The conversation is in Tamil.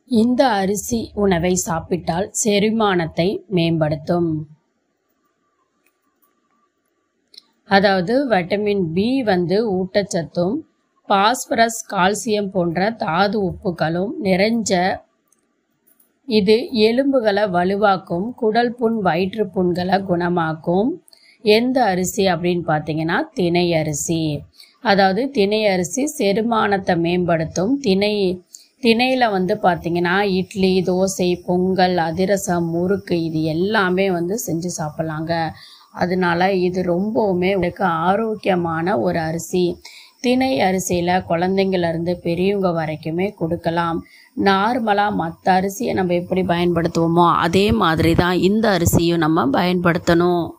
இந்த அரிசி உணவை சாப்பிட்டால் செரிமானத்தை மேம்படுத்தும் அதாவது வைட்டமின் பி வந்து ஊட்டச்சத்தும் பாஸ்பரஸ் கால்சியம் போன்ற தாது உப்புகளும் நிறைஞ்ச இது எலும்புகளை வலுவாக்கும் குடல் புண் வயிற்று புண்களை குணமாக்கும் எந்த அரிசி அப்படின்னு பார்த்தீங்கன்னா திணை அரிசி அதாவது திணை அரிசி செரிமானத்தை மேம்படுத்தும் திணை திணையில் வந்து பார்த்தீங்கன்னா இட்லி தோசை பொங்கல் அதிரசம் முறுக்கு இது எல்லாமே வந்து செஞ்சு சாப்பிட்லாங்க அதனால இது ரொம்பவுமே உங்களுக்கு ஆரோக்கியமான ஒரு அரிசி திணை அரிசியில் குழந்தைங்கள்லேருந்து பெரியவங்க வரைக்குமே கொடுக்கலாம் நார்மலாக மற்ற அரிசியை நம்ம எப்படி பயன்படுத்துவோமோ அதே மாதிரி தான் இந்த அரிசியும் நம்ம பயன்படுத்தணும்